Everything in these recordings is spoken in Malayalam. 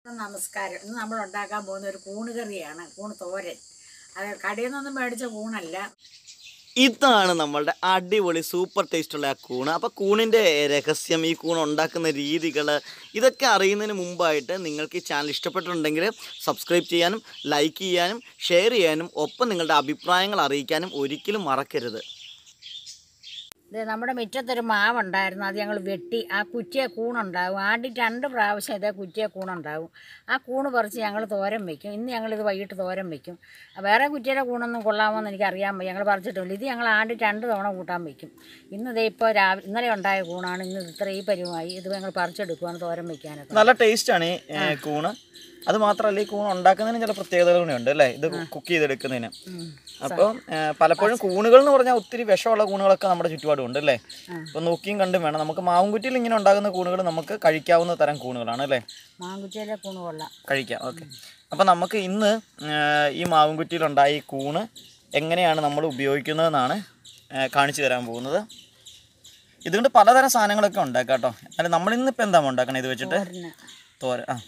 നമസ്കാരം ഇന്ന് നമ്മൾ ഉണ്ടാക്കാൻ പോകുന്ന ഒരു കൂണ് കറിയാണ് കൂണ് തോരൻ അത് കടയിൽ നിന്നൊന്നും മേടിച്ച കൂണല്ല ഇതാണ് നമ്മളുടെ അടിപൊളി സൂപ്പർ ടേസ്റ്റുള്ള ആ കൂണ് അപ്പോൾ കൂണിൻ്റെ രഹസ്യം ഈ കൂൺ ഉണ്ടാക്കുന്ന രീതികൾ ഇതൊക്കെ അറിയുന്നതിന് മുമ്പായിട്ട് നിങ്ങൾക്ക് ഈ ചാനൽ ഇഷ്ടപ്പെട്ടിട്ടുണ്ടെങ്കിൽ സബ്സ്ക്രൈബ് ചെയ്യാനും ലൈക്ക് ചെയ്യാനും ഷെയർ ചെയ്യാനും ഒപ്പം നിങ്ങളുടെ അഭിപ്രായങ്ങൾ അറിയിക്കാനും ഒരിക്കലും മറക്കരുത് ഇത് നമ്മുടെ മുറ്റത്തൊരു മാവുണ്ടായിരുന്നു അത് ഞങ്ങൾ വെട്ടി ആ കുറ്റിയെ കൂണുണ്ടാവും ആദ്യം രണ്ട് പ്രാവശ്യം ഇതേ കുറ്റിയെ കൂണുണ്ടാവും ആ കൂണ് പറിച്ച് ഞങ്ങൾ തോരൻ വെക്കും ഇന്ന് ഞങ്ങളിത് വൈകിട്ട് തോരൻ വെക്കും വേറെ കുറ്റിയുടെ കൂണൊന്നും കൊള്ളാമോ എന്ന് എനിക്ക് അറിയാൻ വയ്യ ഞങ്ങൾ പറിച്ചിട്ടില്ല ഇത് ഞങ്ങൾ ആദ്യം രണ്ട് തവണ കൂട്ടാൻ വെക്കും ഇന്ന് ഇതേ ഇപ്പോൾ രാവിലെ ഇന്നലെ ഉണ്ടായ കൂണാണ് ഇന്ന് ഇത്ര ഈ പരുവമായി ഇത് ഞങ്ങൾ പറിച്ചെടുക്കുവാണ് തോരൻ വെക്കാനൊക്കെ നല്ല ടേസ്റ്റാണ് ഈ കൂണ് അത് മാത്രമല്ല ഈ കൂൺ ഉണ്ടാക്കുന്നതിന് ചില പ്രത്യേകതകൾ കൂടിയുണ്ട് അല്ലേ ഇത് കുക്ക് ചെയ്തെടുക്കുന്നതിന് അപ്പം പലപ്പോഴും കൂണുകൾ എന്ന് പറഞ്ഞാൽ ഒത്തിരി വിഷമുള്ള കൂണുകളൊക്കെ നമ്മുടെ ചുറ്റുപാടും ഉണ്ട് അല്ലേ അപ്പം നോക്കിയും കണ്ടും വേണം നമുക്ക് മാവുംകുറ്റിയിൽ ഇങ്ങനെ ഉണ്ടാകുന്ന കൂണുകൾ നമുക്ക് കഴിക്കാവുന്ന തരം കൂണുകളാണ് അല്ലേ മാങ്കുറ്റിയിലെ കൂണ് കൊള്ളാം കഴിക്കാം ഓക്കെ അപ്പം നമുക്ക് ഇന്ന് ആ, ഈ മാവുംകുറ്റിയിലുണ്ടായ ഈ കൂണ് എങ്ങനെയാണ് നമ്മൾ ഉപയോഗിക്കുന്നതെന്നാണ് ആ, കാണിച്ചു തരാൻ പോകുന്നത് ഇതുകൊണ്ട് പലതരം സാധനങ്ങളൊക്കെ ഉണ്ടാക്കാം കേട്ടോ അല്ല നമ്മളിന്നിപ്പോൾ എന്താ ഉണ്ടാക്കണത് ഇത് വെച്ചിട്ട് തോരന് തോര ആ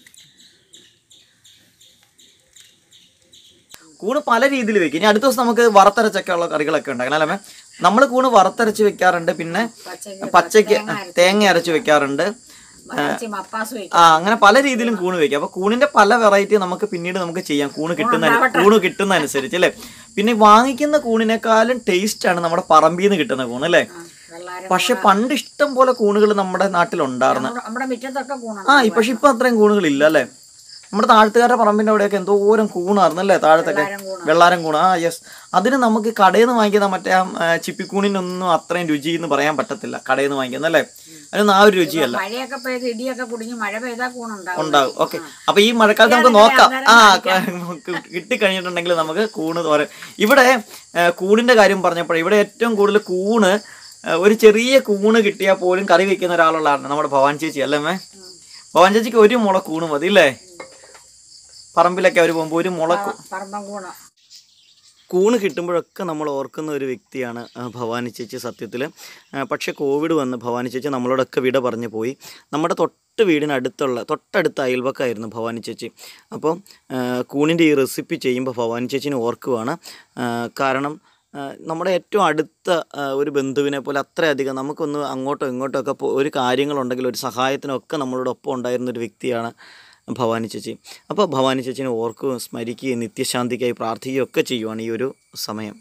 കൂണ് പല രീതിയിൽ വെക്കും ഇനി അടുത്ത ദിവസം നമുക്ക് വറുത്തരച്ചൊക്കെ ഉള്ള കറികളൊക്കെ ഉണ്ടാക്കണം അല്ലേ നമ്മൾ കൂണ് വറുത്തരച്ച് വെക്കാറുണ്ട് പിന്നെ പച്ചക്ക് പച്ചയ്ക്ക് തേങ്ങ അരച്ച് വെക്കാറുണ്ട് ഇറച്ചി മപ്പാസ് വയ്ക്കും ആ അങ്ങനെ പല രീതിയിലും കൂണ് വെക്കാം അപ്പൊ കൂണിന്റെ പല വെറൈറ്റി നമുക്ക് പിന്നീട് നമുക്ക് ചെയ്യാം കൂണ് കിട്ടുന്ന കൂണ് കിട്ടുന്ന അനുസരിച്ച് അല്ലേ പിന്നെ വാങ്ങിക്കുന്ന കൂണിനേക്കാളും ടേസ്റ്റ് ആണ് നമ്മുടെ പറമ്പിൽ നിന്ന് കിട്ടുന്ന കൂണ് അല്ലേ വെള്ളാരം പക്ഷെ പണ്ട് ഇഷ്ടം പോലെ കൂണുകൾ നമ്മുടെ നാട്ടിലുണ്ടായിരുന്നു നമ്മുടെ- നമ്മുടെ മുറ്റത്തൊക്കെ കൂണുണ്ട് ആ ഈ പക്ഷെ ഇപ്പൊ അത്രയും കൂണുകളില്ല അല്ലേ നമ്മുടെ താഴത്തുകാരുടെ പറമ്പിന്റെ അവിടെയൊക്കെ എന്തോരം കൂണായിരുന്നു അല്ലേ താഴത്തൊക്കെ കൂണ്. വെള്ളാരം കൂണ് ആ യെസ് അതിന് നമുക്ക് കടയിൽ നിന്ന് വാങ്ങിക്കുന്ന മറ്റേ ആ, ആ, ചിപ്പിക്കൂണിനൊന്നും അത്രയും രുചി എന്ന് പറയാൻ പറ്റത്തില്ല കടയിൽ നിന്ന് വാങ്ങിക്കുന്ന അല്ലേ അതിനൊന്നും ആ ഒരു രുചിയല്ല മഴയൊക്കെ പെയ്ത് ഇടിയൊക്കെ കുടിഞ്ഞ് മഴ പെയ്താൽ കൂണുണ്ടാവും ഉണ്ടാകും ഓക്കെ അപ്പൊ ഈ മഴക്കാലത്ത് നമുക്ക് നോക്കാം ആ കിട്ടിക്കഴിഞ്ഞിട്ടുണ്ടെങ്കിൽ നമുക്ക് കൂണ് തോര ഇവിടെ ആ, കൂണിന്റെ കാര്യം പറഞ്ഞപ്പോൾ ഇവിടെ ഏറ്റവും കൂടുതൽ കൂണ് ആ, ഒരു ചെറിയ കൂണ് കിട്ടിയാൽ പോലും കറി വെക്കുന്ന ഒരാളുള്ളതാണ് നമ്മുടെ ഭവാൻ ചേച്ചി അല്ലേ മേ ഭവാൻ ചേച്ചിക്ക് ഒരു മുള കൂണ് മതി അല്ലേ പറമ്പിലൊക്കെ അവർ പോകുമ്പോൾ ഒരു മുള കൂ- പറമ്പം കൂണ് കൂണ് കിട്ടുമ്പോഴൊക്കെ നമ്മൾ ഓർക്കുന്ന ഒരു വ്യക്തിയാണ് ആ, ഭവാനി ചേച്ചി സത്യത്തിൽ പക്ഷേ കോവിഡ് വന്ന് ഭവാനി ചേച്ചി നമ്മളോടൊക്കെ വിട പറഞ്ഞു പോയി നമ്മുടെ തൊട്ട് വീടിനടുത്തുള്ള തൊട്ടടുത്ത അയൽവക്കമായിരുന്നു ഭവാനി ചേച്ചി അപ്പോൾ കൂണിൻ്റെ ഈ റെസിപ്പി ചെയ്യുമ്പോൾ ഭവാനി ചേച്ചിനെ ഓർക്കുവാണ് ആ, കാരണം ആ, നമ്മുടെ ഏറ്റവും അടുത്ത ആ, ഒരു ബന്ധുവിനെ പോലെ അത്രയധികം നമുക്കൊന്ന് അങ്ങോട്ടോ ഇങ്ങോട്ടോ ഒക്കെ പോ- ഒരു കാര്യങ്ങളുണ്ടെങ്കിൽ ഒരു സഹായത്തിനൊക്കെ നമ്മളോടൊപ്പം ഉണ്ടായിരുന്ന ഒരു വ്യക്തിയാണ് ഭവാനി ചേച്ചി അപ്പോൾ ഭവാനി ചേച്ചിനെ ഓർക്കുകയും സ്മരിക്കുകയും നിത്യശാന്തിക്കായി പ്രാർത്ഥിക്കുകയും ഒക്കെ ചെയ്യുവാണ് ഈ ഒരു സമയം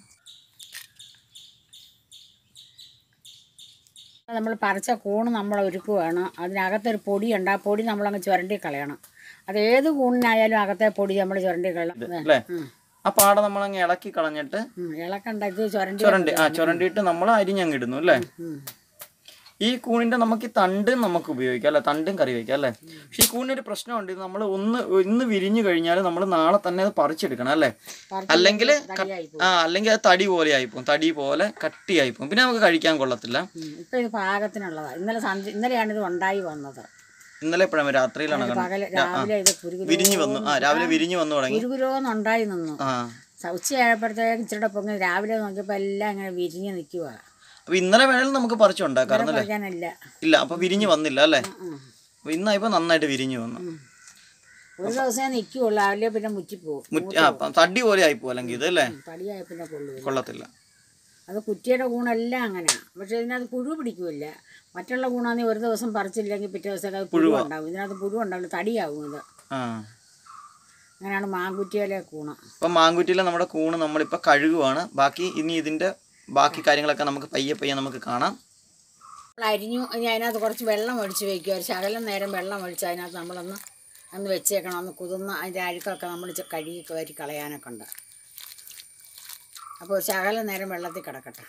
നമ്മൾ പറിച്ച കൂണ് നമ്മൾ ഒരുക്കുവാണ് അതിനകത്തൊരു പൊടിയുണ്ട് ആ പൊടി നമ്മളങ്ങ് ചുരണ്ടി കളയണം അത് ഏത് കൂണിനായാലും അകത്തെ പൊടി നമ്മൾ ചുരണ്ടി കളയണം അല്ലേ ആ പാട നമ്മളങ്ങ് ഇളക്കി കളഞ്ഞിട്ട് ഉം, ഇളക്കണ്ട ഇത് ചുരണ്ടി ചുരണ്ടി ആ ചുരണ്ടിയിട്ട് നമ്മൾ അരിഞ്ഞങ്ങ് ഇടുന്നു അല്ലേ ഉം. ഈ കൂണിന്റെ നമുക്ക് ഈ തണ്ടും നമുക്ക് ഉപയോഗിക്കാം അല്ലേ തണ്ടും കറി വയ്ക്കാം അല്ലേ പക്ഷെ ഈ കൂണിന് ഒരു പ്രശ്നമുണ്ട് ഇത് നമ്മൾ ഒന്ന് ഇന്ന് വിരിഞ്ഞു കഴിഞ്ഞാൽ നമ്മൾ നാളെ തന്നെ അത് പറിച്ചെടുക്കണം അല്ലേ പറിച്ച് അല്ലെങ്കിൽ തടിയായി പോകും. ആ അല്ലെങ്കിൽ അത് തടി പോലെ ആയിപ്പോവും തടി പോലെ കട്ടിയായി പോകും പിന്നെ നമുക്ക് കഴിക്കാൻ കൊള്ളത്തില്ല ഉം, ഇപ്പൊ ഇത് പാകത്തിനുള്ളതാണ് ഇന്നലെ സന്ധ്യ ഇന്നലെയാണ് ഇത് ഉണ്ടായി വന്നത് ഇന്നലെ എപ്പോഴാണ് രാത്രിയിലാണ് കണ്ടത് പകല് രാവിലെ ഇത് കുരുകുരു വിരിഞ്ഞു വന്നു ആ രാവിലെ വിരിഞ്ഞു വന്നു തുടങ്ങി കുരുകുരോന്നുണ്ടായി നിന്നു ആ സ- ഉച്ചയായപ്പോഴത്തേക്ക് ഇച്ചിരി പൊങ്ങി രാവിലെ നോക്കിയപ്പോൾ എല്ലാം ഇങ്ങനെ വിരിഞ്ഞ് നിൽക്കുക അപ്പൊ ഇന്നലെ വേണേലും നമുക്ക് പറിച്ചുണ്ടാക്കാറുണ്ട് അല്ലേ കഴിക്കാനില്ല ഇല്ല അപ്പൊ വിരിഞ്ഞു വന്നില്ല അല്ലേ അപ്പൊ ഇന്നായപ്പോ നന്നായിട്ട് വിരിഞ്ഞു വന്നു ഒരു ദിവസമേ നിൽക്കുകയുള്ളൂ രാവിലെ പിന്നെ മുറ്റിപ്പോവും മുറ്റ ആ പ- തടി പോലെ ആയിപ്പോ അല്ലെങ്കിൽ ഇത് അല്ലേ പടിയായ പിന്നെ കൊള്ളുക കൊള്ളത്തില്ല അത് കുറ്റിയുടെ ഗുണമെല്ലാം അങ്ങനെയാണ് പക്ഷേ ഇതിനകത്ത് പുഴു പിടിക്കില്ല മറ്റുള്ള ഗുണമെങ്കിൽ ഒരു ദിവസം പറിച്ചില്ലെങ്കിൽ പിറ്റേ ദിവസം അത് പുഴു ഉണ്ടാവും ഇതിനകത്ത് പുഴു ഉണ്ടാവില്ല തടിയാവും ഇത് ആ അങ്ങനെയാണ് മാങ്കുറ്റിയിലെ കൂണ് അപ്പൊ മാങ്കുറ്റിയിലെ നമ്മുടെ കൂണ് നമ്മളിപ്പോ കഴുകുവാണ് ബാക്കി ഇനി ഇതിന്റെ ബാക്കി കാര്യങ്ങളൊക്കെ നമുക്ക് പയ്യെ പയ്യെ നമുക്ക് കാണാം നമ്മൾ അരിഞ്ഞു ഇനി അതിനകത്ത് കുറച്ച് വെള്ളം ഒഴിച്ച് വയ്ക്കുക ഒരു ശകലം നേരം വെള്ളം ഒഴിച്ച് അതിനകത്ത് നമ്മളൊന്ന് ഒന്ന് വെച്ചേക്കണം ഒന്ന് കുതിർന്ന് അതിൻ്റെ അഴുക്കൊക്കെ നമ്മൾ ചെ- കഴുകി കയറി കളയാനൊക്കെ ഉണ്ട് അപ്പോൾ ഒരു ശകലം നേരം വെള്ളത്തിൽ കിടക്കട്ടെ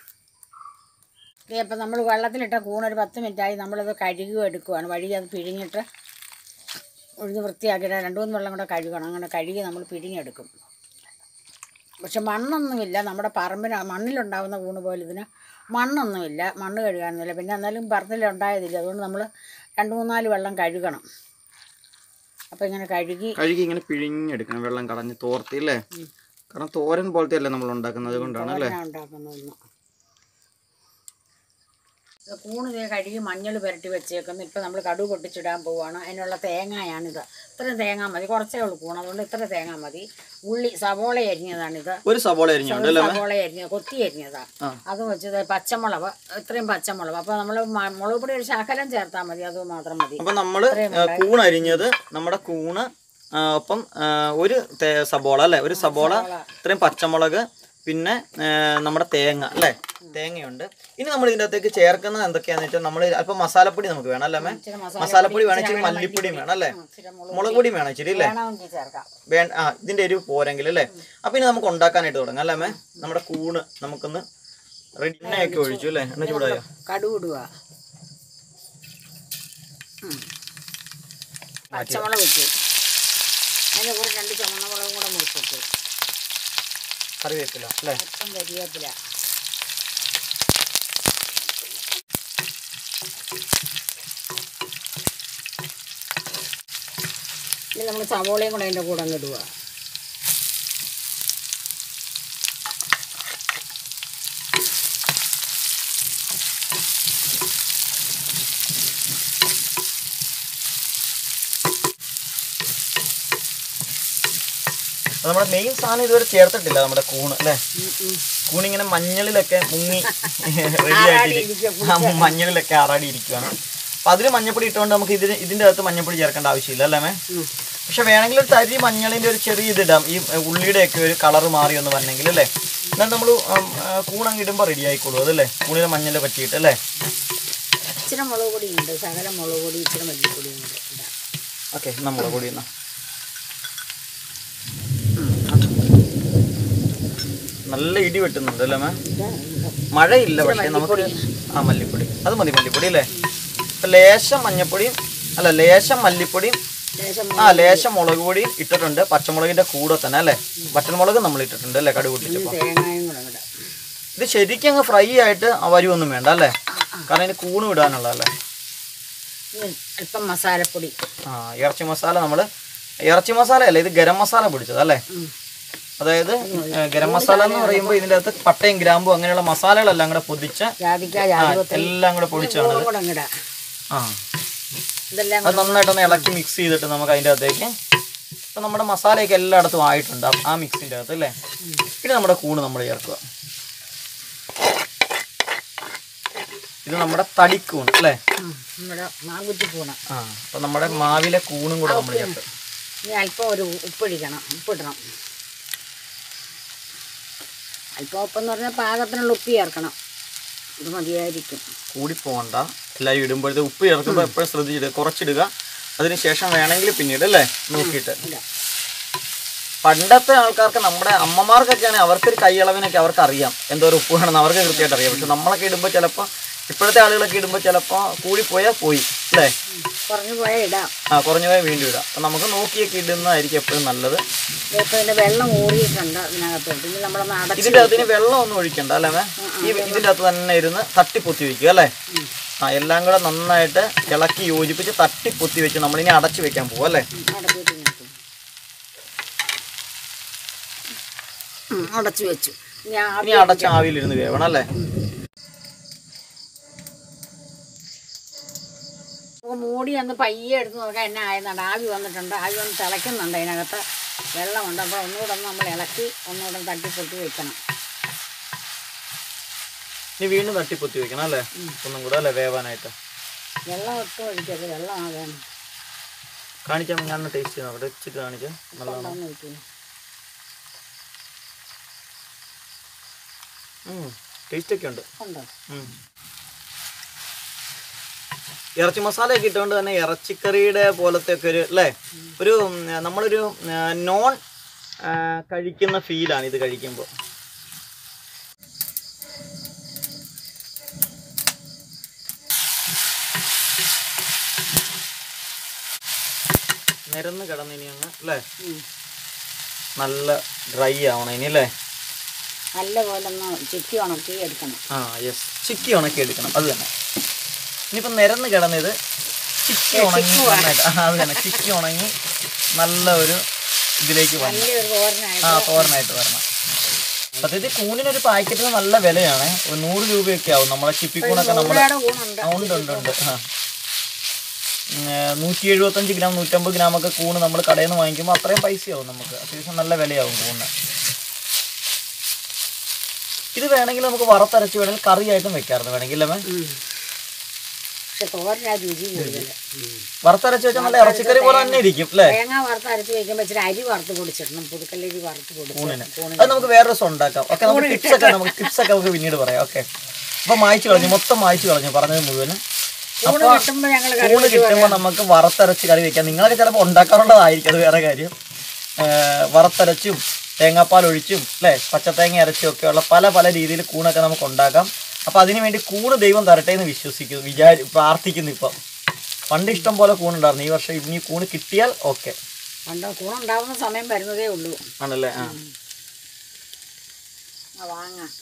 ഇപ്പം നമ്മൾ വെള്ളത്തിലിട്ട കൂണൊരു പത്ത് മിനിറ്റായി നമ്മളിത് കഴുകി എടുക്കുവാണ് വഴി അത് പിഴിഞ്ഞിട്ട് ഉഴുന്ന് വൃത്തിയാക്കിയിട്ട് രണ്ട് മൂന്ന് വെള്ളം കൂടെ കഴുകണം അങ്ങനെ കഴുകി നമ്മൾ പിഴിഞ്ഞെടുക്കും പക്ഷെ മണ്ണൊന്നുമില്ല നമ്മുടെ പറമ്പിന് മണ്ണിലുണ്ടാവുന്ന കൂണ് പോലെ ഇതിന് മണ്ണൊന്നുമില്ല മണ്ണ് കഴുകാനൊന്നുമില്ല പിന്നെ എന്നാലും പറമ്പിലുണ്ടായതില്ല അതുകൊണ്ട് നമ്മൾ രണ്ട് മൂന്നാല് വെള്ളം കഴുകണം അപ്പോൾ ഇങ്ങനെ കഴുകി കഴുകി ഇങ്ങനെ പിഴിഞ്ഞെടുക്കണം വെള്ളം കളഞ്ഞ് തോർത്തി അല്ലേ കാരണം തോരൻ പോലത്തെ അല്ലേ നമ്മൾ ഉണ്ടാക്കുന്നത് അതുകൊണ്ടാണ് അല്ലേ തോരനാ ഉണ്ടാക്കുന്നതെന്ന് ഇത് കൂണ് ദേ കഴുകി മഞ്ഞൾ പുരട്ടി വെച്ചേക്കുന്നു ഇപ്പം നമ്മൾ കടുവ് പൊട്ടിച്ചിടാൻ പോവുകയാണ് അതിനുള്ള തേങ്ങയാണിത് ഇത്രയും തേങ്ങ മതി കുറച്ചേ ഉള്ളൂ കൂണ് അതുകൊണ്ട് ഇത്ര തേങ്ങ മതി ഉള്ളി സവോള അരിഞ്ഞതാണിത് ഒരു സവോള അരിഞ്ഞുണ്ട് അല്ലേ സവോള അരിഞ്ഞത് കൊത്തി അരിഞ്ഞതാ ആ. അത് വെച്ചത് പച്ചമുളക് ഇത്രയും പച്ചമുളക് അപ്പോൾ നമ്മൾ മുളക് പൊടി ഒരു ശകലം ചേർത്താൽ മതി അത് മാത്രം മതി അപ്പം നമ്മൾ കൂണ് അരിഞ്ഞത് നമ്മുടെ കൂണ് ആ, ഒപ്പം ആ, ഒരു തേ- സബോള അല്ലേ ഒരു സബോള ഇത്രയും പച്ചമുളക് പിന്നെ ആ, നമ്മുടെ തേങ്ങ അല്ലേ തേങ്ങയുണ്ട് ഇനി നമ്മൾ ഇതിൻ്റെ അകത്തേക്ക് ചേർക്കുന്നത് എന്തൊക്കെയാന്ന് വെച്ചാൽ നമ്മൾ അല്പം മസാലപ്പൊടി നമുക്ക് വേണം അല്ലേ മേ ഇച്ചിരി മസാലപ്പൊടി വേണം ഇച്ചിരി മല്ലിപ്പൊടിയും വേണം അല്ലേ ഇച്ചിരി മുളക് മുളക് പൊടിയും വേണം ഇച്ചിരി അല്ലേ വേണമെങ്കിൽ ചേർക്കാം വേ ആ ഇതിൻ്റെ എരിവ് പോരെങ്കിൽ അല്ലേ അപ്പം ഇനി നമുക്ക് ഉണ്ടാക്കാനായിട്ട് തുടങ്ങാം അല്ലേ മേ നമ്മുടെ കൂണ് നമുക്കൊന്ന് റെഡി എണ്ണയൊക്കെ ഒഴിച്ചു അല്ലേ എണ്ണ ചൂടായോ കടുവ് ഇടുക ഉം. പച്ചമുളക് വെച്ചു അതിൻ്റെ കൂടെ രണ്ട് ചുമന്ന മുളകും കൂടെ മുറിച്ചിട്ടു കറിവേപ്പില അല്ലേ മൊത്തം കരിവേപ്പില ഇനി നമ്മൾ സവോളയും കൂടെ അതിൻ്റെ കൂടെ അങ്ങ് ഇടുക അത് നമ്മുടെ മെയിൻ സാധനം ഇതുവരെ ചേർത്തിട്ടില്ല നമ്മുടെ കൂണ് അല്ലേ ഉം, ഉം. കൂണിങ്ങനെ മഞ്ഞളിലൊക്കെ മുങ്ങി റെഡി ആയിട്ട് ആ മഞ്ഞളിലൊക്കെ ആറാടി ഇരിക്കുകയാണ് അപ്പൊ അതിൽ മഞ്ഞപ്പൊടി ഇട്ടുകൊണ്ട് നമുക്ക് ഇതിന് ഇതിന്റെ അകത്ത് മഞ്ഞപ്പൊടി ചേർക്കേണ്ട ആവശ്യമില്ല അല്ലേ മേ ഉം. പക്ഷെ വേണമെങ്കിൽ ഒരു തരി മഞ്ഞളിന്റെ ഒരു ചെറിയ ഇതിടാം ഈ ഉള്ളിയുടെ ഒക്കെ ഒരു കളർ മാറി ഒന്ന് വന്നെങ്കിൽ അല്ലേ എന്നാൽ നമ്മൾ കൂണങ്ങ് ഇടുമ്പോൾ റെഡി ആയിക്കോളൂ അതല്ലേ കൂണിലെ മഞ്ഞൾ പറ്റിയിട്ട് അല്ലേ ഇച്ചിരി മുളക് പൊടി ഉണ്ട് ശകലം മുളക് പൊടി ഇച്ചിരി മല്ലിപ്പൊടിയും കൂടെ ഇടാം ഓക്കെ നമ്മളെ കൂടി എന്നാ നല്ല ഇടി വെട്ടുന്നുണ്ട് അല്ലേ മേ ഇതാ, ഇതാ. മഴയില്ല പക്ഷെ നമുക്ക് ആ മല്ലിപ്പൊടി അത് മതി മല്ലിപ്പൊടി അല്ലേ ഇപ്പൊ ലേശം മഞ്ഞപ്പൊടിയും അല്ല ലേശം മല്ലിപ്പൊടിയും ലേശം ആ ലേശം മുളക് പൊടിയും ഇട്ടിട്ടുണ്ട് പച്ചമുളകിന്റെ കൂടെ തന്നെ അല്ലേ വറ്റൽമുളക് നമ്മൾ ഇട്ടിട്ടുണ്ട് അല്ലേ കടുക് പൊട്ടിച്ചപ്പോൾ തേങ്ങയും കൂടെ ഇടാം ഇത് ശരിക്കും അങ്ങ് ഫ്രൈ ആയിട്ട് വരുമൊന്നും വേണ്ട അല്ലേ കാരണം ഇതിന് കൂണ് വിടാനുള്ളതല്ലേ ഇനി അല്പം മസാലപ്പൊടി ആ ഇറച്ചി മസാല നമ്മൾ ഇറച്ചി മസാല അല്ലേ ഇത് ഗരം മസാല പിടിച്ചത് അല്ലേ ഉം. അതായത് ഏ, ഗരം മസാല എന്ന് പറയുമ്പോൾ ഇതിൻ്റെ അകത്ത് പട്ടയും ഗ്രാമ്പും അങ്ങനെയുള്ള മസാലകളെല്ലാം കൂടെ പൊതിച്ച് ജാതിക്ക ആ, ജാതിപത്രി എല്ലാം കൂടെ പൊടിച്ചാണ് മുളകും കൂടെ അങ്ങ് ഇടാം ആ ഇതെല്ലാം അത് നന്നായിട്ടൊന്ന് ഇളക്കി മിക്സ് ചെയ്തിട്ട് നമുക്ക് അതിൻ്റെ അകത്തേക്ക് ഇപ്പം നമ്മുടെ മസാലയൊക്കെ എല്ലായിടത്തും ആയിട്ടുണ്ട് ആ- ആ മിക്സിൻ്റെ അകത്ത് അല്ലേ പിന്നെ നമ്മുടെ കൂണ് നമ്മൾ ചേർക്കുക ഇത് നമ്മുടെ തടിക്കൂണ് അല്ലേ ഉം, നമ്മുടെ മാകുറ്റി പൂണ ആ അപ്പം നമ്മുടെ മാവിലെ കൂണും കൂടെ നമ്മൾ ചേർത്ത് ഇനി അല്പം ഒരു ഉപ്പിടിക്കണം ഉപ്പിടണം അല്പം ഉപ്പെന്ന് പറഞ്ഞാൽ പാകത്തിനുള്ള ഉപ്പ് ചേർക്കണം ഇത് മതിയായിരിക്കും കൂടി പോകണ്ട എല്ലാവരും ഇടുമ്പോഴത്തെ ഉപ്പ് ചേർക്കുമ്പോൾ എപ്പോഴും ശ്രദ്ധിച്ചിടുക കുറച്ചിടുക അതിന് ശേഷം വേണമെങ്കിൽ പിന്നീട് അല്ലേ നോക്കിയിട്ട് ഇല്ല പണ്ടത്തെ ആൾക്കാർക്ക് നമ്മുടെ അമ്മമാർക്കൊക്കെയാണെങ്കിൽ അവർക്കൊരു കൈയളവിനൊക്കെ അവർക്ക് അറിയാം എന്തോരം ഉപ്പ് വേണമെന്ന് അവർക്ക് കൃത്യമായിട്ട് അറിയാം പക്ഷെ നമ്മളൊക്കെ ഇടുമ്പോൾ ചിലപ്പോൾ ഇപ്പോഴത്തെ ആളുകളൊക്കെ ഇടുമ്പോൾ ചിലപ്പോൾ കൂടിപ്പോയാൽ പോയി അല്ലേ കുറഞ്ഞു പോയാൽ ഇടാം ആ കുറഞ്ഞു പോയാൽ വീണ്ടും ഇടാം അപ്പം നമുക്ക് നോക്കിയൊക്കെ ഇടുന്നതായിരിക്കും എപ്പോഴും നല്ലത് ഇപ്പം ഇതിൻ്റെ വെള്ളം ഊറിയിട്ടുണ്ട് ഇതിനകത്തോട്ട് ഇനി നമ്മളൊന്ന് അടച്ച് ഇതിൻ്റെ അകത്തിന് വെള്ളം ഒന്നും ഒഴിക്കണ്ട അല്ലേ മേ ഈ ഇതിൻ്റെ അകത്ത് തന്നെ ഇരുന്ന് തട്ടിപ്പൊത്തി വെക്കുക അല്ലേ ആ എല്ലാം കൂടെ നന്നായിട്ട് ഇളക്കി യോജിപ്പിച്ച് തട്ടിപ്പൊത്തി വെച്ച് നമ്മളിനി അടച്ചു വെക്കാൻ പോകും അല്ലേ അടച്ചിട്ട് നിൽക്കും ഉം, അടച്ചു വെച്ചു ഇനി ആവി ഇനി അടച്ച ആവിയിലിരുന്ന് വേവണം അല്ലേ നമുക്ക് മൂടി ഒന്ന് പയ്യെ എടുത്ത് നോക്കാം എന്നെ ആയെന്നുണ്ട് ആവി വന്നിട്ടുണ്ട് ആവി വന്ന് തിളയ്ക്കുന്നുണ്ട് അതിനകത്ത് വെള്ളമുണ്ട് അപ്പോൾ ഒന്നുകൂടെ ഒന്ന് നമ്മൾ ഇളക്കി ഒന്നുകൂടെ തട്ടിപ്പൊട്ടി വെക്കണം ഇനി വീണ്ടും തട്ടിപ്പൊത്തി വെക്കണം അല്ലേ ഒന്നും കൂടെ അല്ലേ വേവാനായിട്ട് വെള്ളം ഒട്ടും ഒഴിക്കരുത് വെള്ളം ആകാൻ കാണിച്ചാൽ ഞാൻ ടേസ്റ്റ് ചെയ്യണം അവിടെ വെച്ചിട്ട് കാണിച്ചാൽ നല്ലതാണ് കൊണ്ടുവന്ന് വയ്ക്കുന്നു ടേസ്റ്റ് ഒക്കെ ഉണ്ട് ഉണ്ടോ ഉം. ഇറച്ചി മസാലയൊക്കെ ഇട്ടുകൊണ്ട് തന്നെ ഇറച്ചിക്കറിയുടെ പോലത്തെ ഒക്കെ ഒരു അല്ലേ ഒരു ഉം, നമ്മളൊരു ആ, നോൺ ആ, കഴിക്കുന്ന ഫീലാണ് ഇത് കഴിക്കുമ്പോൾ നിരന്ന് കിടന്ന് ഇനി അങ്ങ് അല്ലേ ഉം. നല്ല ഡ്രൈ ആവണം ഇനി അല്ലേ നല്ലപോലെ ഒന്ന് ചുറ്റി ഉണക്കി എടുക്കണം ആ യെസ് ചിക്കി ഉണക്കി എടുക്കണം അത് തന്നെ ഇനിയിപ്പോൾ നിരന്ന് കിടന്നത് ചിക്കി ഉണങ്ങി നന്നായിട്ട് ആ, അത് തന്നെ ചിക്കി ഉണങ്ങി നല്ല ഒരു ഇതിലേക്ക് വരണം നല്ലൊരു തോരനായിട്ട് ആ തോരനായിട്ട് വരണം സത്യത്തിൽ കൂണിനൊരു പാക്കറ്റിന് നല്ല വിലയാണ് ഒരു നൂറ് രൂപയൊക്കെ ആവും നമ്മളെ ചിപ്പിക്കൂണൊക്കെ നമ്മൾ നൂറുരൂപയുടെ കൂണുണ്ട് ഉണ്ട് ഉണ്ട് ഉണ്ട് ആ ഉം, ഏ, നൂറ്റി എഴുപത്തഞ്ച് ഗ്രാം നൂറ്റമ്പത് ഗ്രാം ഒക്കെ കൂണ് നമ്മൾ കടയിൽ നിന്ന് വാങ്ങിക്കുമ്പോൾ അത്രയും പൈസയാവും നമുക്ക് അത്യാവശ്യം നല്ല വിലയാവും കൂണിന് ഇത് വേണമെങ്കിൽ നമുക്ക് വറുത്തരച്ച് വേണമെങ്കിൽ കറിയായിട്ടും വെക്കാറുണ്ട് വേണമെങ്കിൽ അല്ലേ ഉം. പക്ഷെ തോരനാ രുചി കൂടുതൽ വറുത്തരച്ച് വെച്ചാൽ നല്ല ഇറച്ചിക്കറി പോലെ തന്നെ ഇരിക്കും അല്ലേ തേങ്ങ വറുത്ത് അരച്ച് വയ്ക്കുമ്പോൾ ഇച്ചിരി അരി വറുത്ത് പൊടിച്ചിടണം പുതുക്കല്ലരി വറുത്ത് കൂണിന് പൊടിച്ച് അത് നമുക്ക് വേറെ ദിവസം ഉണ്ടാക്കാം ഓക്കെ നമുക്ക് ടിപ്സ് ഒക്കെ നമുക്ക് ടിപ്സ് ഒക്കെ നമുക്ക് പിന്നീട് പറയാം ഓക്കെ അപ്പൊ മായ്ച്ചു കളഞ്ഞു മൊത്തം മായ്ച്ചു കളഞ്ഞു പറഞ്ഞത് മുഴുവനും കൂണ് കിട്ടുമ്പോൾ ഞങ്ങൾ കറി കൂണ് കിട്ടുമ്പോൾ നമുക്ക് വറുത്തരച്ച് കറി വെക്കാം നിങ്ങളൊക്കെ ചിലപ്പോൾ ഉണ്ടാക്കാറുള്ളതായിരിക്കും അത് വേറെ കാര്യം ഏർ വറുത്തരച്ചും തേങ്ങാപ്പാൽ ഒഴിച്ചും അല്ലേ പച്ചത്തേങ്ങ അരച്ചും ഒക്കെ ഉള്ള പല പല രീതിയിൽ കൂണൊക്കെ നമുക്ക് ഉണ്ടാക്കാം അപ്പൊ അതിനു വേണ്ടി കൂണ് ദൈവം തരട്ടെ എന്ന് വിശ്വസിക്കുന്നു വിചാരി പ്രാർത്ഥിക്കുന്നു ഇപ്പം പണ്ട് ഇഷ്ടം പോലെ കൂണുണ്ടായിരുന്നു ഈ വർഷം ഇനി കൂണ് കിട്ടിയാൽ ഓക്കെ പണ്ട് കൂണുണ്ടാവുന്ന സമയം വരുന്നതേ ഉള്ളൂ ആണല്ലേ ആ ആ വാങ്ങാം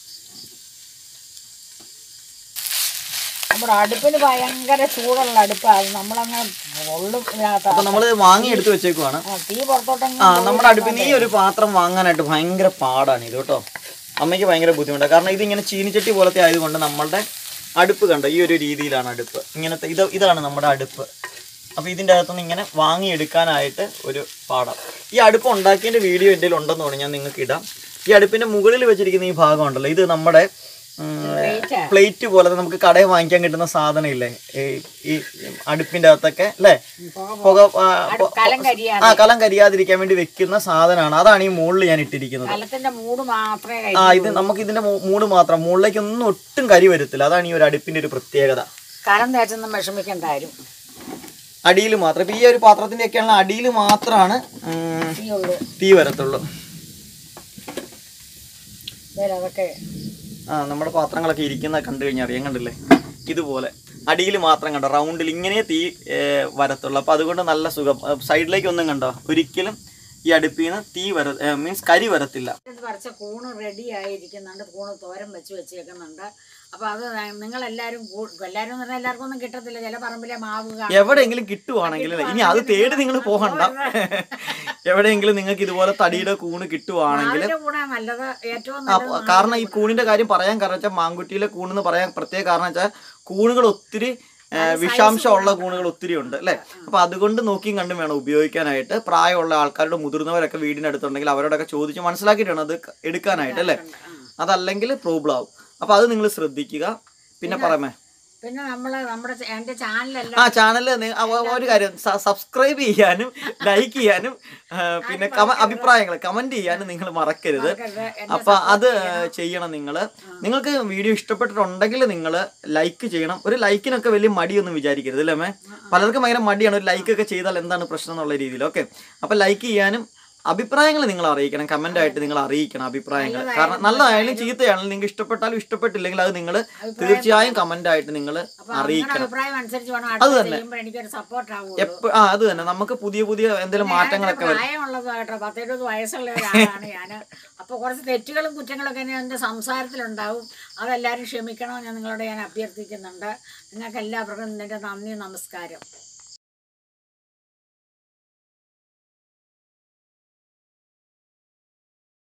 നമ്മുടെ അടുപ്പിന് ഭയങ്കര ചൂടുള്ള അടുപ്പാണ് നമ്മളങ്ങ് ഉള്ളും ഇതിനകത്ത് അപ്പൊ നമ്മൾ വാങ്ങി എടുത്ത് വെച്ചേക്കുവാണ് ആ, തീ പുറത്തോട്ടങ്ങ് ആ നമ്മുടെ അടുപ്പിൽ ഈ ഒരു പാത്രം വാങ്ങാനായിട്ട് ഭയങ്കര പാടാണ് ഇത് കേട്ടോ അമ്മയ്ക്ക് ഭയങ്കര ബുദ്ധിമുട്ടാണ് കാരണം ഇതിങ്ങനെ ചീനിച്ചട്ടി പോലത്തെ ആയതുകൊണ്ട് നമ്മളുടെ അടുപ്പ് കണ്ടോ ഈ ഒരു രീതിയിലാണ് അടുപ്പ് ഇങ്ങനത്തെ ഇത് ഇതാണ് നമ്മുടെ അടുപ്പ് അപ്പോൾ ഇതിൻ്റെ അകത്തുനിന്ന് ഇങ്ങനെ വാങ്ങിയെടുക്കാനായിട്ട് ഒരു പാടാം ഈ അടുപ്പ് ഉണ്ടാക്കിയതിൻ്റെ വീഡിയോ എൻ്റെ ഉണ്ടെന്ന് തോന്നുന്നു ഞാൻ നിങ്ങൾക്ക് ഇടാം ഈ അടുപ്പിൻ്റെ മുകളിൽ വെച്ചിരിക്കുന്ന ഈ ഭാഗം ഉണ്ടല്ലോ ഇത് നമ്മുടെ പ്ലേറ്റാ. പ്ലേറ്റ് പോലെ നമുക്ക് കടയിൽ വാങ്ങിക്കാൻ കിട്ടുന്ന സാധനം ഇല്ലേ ഈ- ഈ അടുപ്പിൻ്റെ അകത്തൊക്കെ അല്ലേ പുക പുക ആ, അടുപ്പ് കലം കരിയാണ് ആ കലം കരിയാതിരിക്കാൻ വേണ്ടി വെക്കുന്ന സാധനമാണ് അതാണ് ഈ മുകളിൽ ഞാൻ ഇട്ടിരിക്കുന്നത് കലത്തിന്റെ മൂട് മാത്രമേ ആ കഴിക്കൂ ഇത് നമുക്ക് ഇതിന്റെ മൂ- മൂട് മാത്രം മുകളിലേക്ക് ഒന്നും ഒട്ടും കരി വരത്തില്ല അതാണ് ഈ ഒരു അടുപ്പിന്റെ ഒരു പ്രത്യേകത കലം തേച്ചൊന്നും വിഷമിക്കണ്ടാരും അടിയിൽ മാത്രം ഇപ്പൊ ഈ ഒരു പാത്രത്തിന്റെ ഒക്കെ അടിയിൽ മാത്രമാണ് ഉം, തീ ഉള്ളൂ തീ വരത്തുള്ളൂ ഇതേല് അതൊക്കെ ആ നമ്മുടെ പാത്രങ്ങളൊക്കെ ഇരിക്കുന്ന കണ്ടു കഴിഞ്ഞാൽ അറിയാൻ കണ്ടില്ലേ ഇതുപോലെ അടിയിൽ മാത്രം കണ്ടോ റൗണ്ടിൽ ഇങ്ങനെ തീ ഏ, വരത്തുള്ളൂ അപ്പൊ അതുകൊണ്ട് നല്ല സുഖം ഏ, സൈഡിലേക്ക് ഒന്നും കണ്ടോ ഒരിക്കലും ഈ അടുപ്പിൽ നിന്ന് തീ വര മീൻസ് കരി വരത്തില്ല ഇത് പറിച്ച കൂണ് റെഡി ആയിരിക്കുന്നുണ്ട് കൂണ് തോരൻ വെച്ച് വെച്ചേക്കുന്നുണ്ട് അപ്പൊ അത് നിങ്ങളെല്ലാരും കൂ- എല്ലാരും എന്ന് പറഞ്ഞാൽ എല്ലാവർക്കും ഒന്നും കിട്ടത്തില്ല ചില പറമ്പിലെ മാവ് കാണും എവിടെയെങ്കിലും കിട്ടുവാണെങ്കിൽ അല്ലേ, ഇനി അത് തേടി നിങ്ങൾ പോകണ്ട എവിടെയെങ്കിലും നിങ്ങൾക്ക് ഇതുപോലെ തടിയുടെ കൂണ് കിട്ടുവാണെങ്കിൽ മാവിന്റെ കൂടെ നല്ലത് ഏറ്റവും ആ, നല്ലത് കാരണം ഈ കൂണിന്റെ കാര്യം പറയാൻ കാരണം വെച്ചാൽ മാങ്കുട്ടിയിലെ കൂണെന്ന് പറയാൻ പ്രത്യേക കാരണം വെച്ചാൽ കൂണുകൾ ഒത്തിരി ഏ, വിഷാംശമുള്ള കൂണുകൾ ഒത്തിരി ഉണ്ട് അല്ലേ അപ്പൊ അതുകൊണ്ട് നോക്കിയും കണ്ടും വേണം ഉപയോഗിക്കാനായിട്ട് പ്രായമുള്ള ആൾക്കാരുടെ മുതിർന്നവരൊക്കെ വീടിനടുത്തുണ്ടെങ്കിൽ അവരോടൊക്കെ ചോദിച്ച് മനസ്സിലാക്കിയിട്ട് വേണം അത് എടുക്കാനായിട്ട് അല്ലേ അതല്ലെങ്കിൽ പ്രോബ്ലം ആവും അപ്പൊ അത് നിങ്ങൾ ശ്രദ്ധിക്കുക പിന്നെ പറയാമേ പിന്നെ നമ്മള് നമ്മുടെ ച- എന്റെ ചാനലെല്ലാം ആ ചാനൽ ഒരു കാര്യം സബ്സ്ക്രൈബ് ചെയ്യാനും ലൈക്ക് ചെയ്യാനും ആ, പിന്നെ കമ അഭിപ്രായങ്ങൾ കമന്റ് ചെയ്യാനും നിങ്ങൾ മറക്കരുത് അപ്പൊ അത് ചെയ്യണം നിങ്ങൾ നിങ്ങൾക്ക് വീഡിയോ ഇഷ്ടപ്പെട്ടിട്ടുണ്ടെങ്കിൽ നിങ്ങൾ ലൈക്ക് ചെയ്യണം ഒരു ലൈക്കിനൊക്കെ വലിയ മടിയൊന്നും വിചാരിക്കരുത് അല്ലേ അമ്മേ പലർക്കും ഭയങ്കര മടിയാണ് ഒരു ലൈക്ക് ഒക്കെ ചെയ്താൽ എന്താണ് പ്രശ്നം എന്നുള്ള രീതിയിൽ ഓക്കെ അപ്പൊ ലൈക്ക് ചെയ്യാനും അഭിപ്രായങ്ങൾ നിങ്ങൾ അറിയിക്കണം കമന്റ് ആയിട്ട് നിങ്ങൾ അറിയിക്കണം അഭിപ്രായങ്ങൾ കാരണം നല്ലതായാലും ചീത്തയാണെങ്കിലും നിങ്ങൾക്ക് ഇഷ്ടപ്പെട്ടാലും ഇഷ്ടപ്പെട്ടില്ലെങ്കിൽ അത് നിങ്ങൾ തീർച്ചയായും കമന്റ് ആയിട്ട് നിങ്ങൾ അപ്പൊ നിങ്ങളുടെ അറിയിക്കണം അഭിപ്രായം അനുസരിച്ച് വേണം അടുത്ത് ചെയ്യുമ്പോൾ എനിക്കൊരു സപ്പോർട്ട് ആവുള്ളൂ എപ്പോ ആ അത് തന്നെ നമുക്ക് പുതിയ പുതിയ എന്തെങ്കിലും മാറ്റങ്ങളൊക്കെ വരും പ്രായമുള്ളത് കേട്ടോ പത്തെഴുപത് വയസ്സുള്ള ഒരാളാണ് ഞാൻ അപ്പോൾ കുറച്ച് തെറ്റുകളും കുറ്റങ്ങളൊക്കെ ഇനി എൻ്റെ സംസാരത്തിലുണ്ടാവും അതെല്ലാവരും ക്ഷമിക്കണമെന്ന് ഞാൻ നിങ്ങളോട് ഞാൻ അഭ്യർത്ഥിക്കുന്നുണ്ട് നിങ്ങൾക്ക് എല്ലാവർക്കും എൻ്റെ നന്ദി നമസ്കാരം